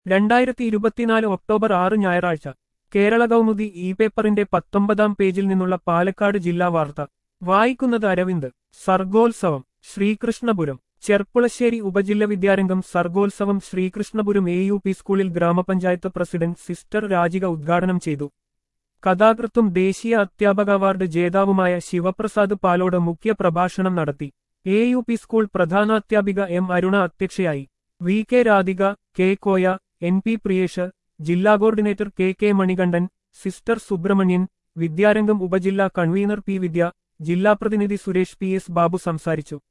രണ്ടായിരത്തി ഇരുപത്തിനാല് ഒക്ടോബർ ആറ് ഞായറാഴ്ച കേരള കൗമുദി ഇ പേപ്പറിന്റെ പത്തൊമ്പതാം പേജിൽ നിന്നുള്ള പാലക്കാട് ജില്ലാ വാർത്ത വായിക്കുന്നത് അരവിന്ദ് സർഗോത്സവം ശ്രീകൃഷ്ണപുരം ചെർപ്പുളശ്ശേരി ഉപജില്ല വിദ്യാരംഗം സർഗോത്സവം ശ്രീകൃഷ്ണപുരം എ യു പി സ്കൂളിൽ ഗ്രാമപഞ്ചായത്ത് പ്രസിഡന്റ് സിസ്റ്റർ രാജിക ഉദ്ഘാടനം ചെയ്തു കഥാകൃത്തും ദേശീയ അധ്യാപക അവാർഡ് ജേതാവുമായ ശിവപ്രസാദ് പാലോട് മുഖ്യ പ്രഭാഷണം നടത്തി എ യു പി സ്കൂൾ പ്രധാനാധ്യാപിക എം അരുണ അധ്യക്ഷയായി V K Radhika K Koya N P Priyesh ജില്ലാ coordinator K K Manikandan sister Subrahmanyan Vidyarangam ഉപജില്ലാ കൺവീനർ പി വിദ്യ ജില്ലാ പ്രതിനിധി സുരേഷ് പി എസ് ബാബു സംസാരിച്ചു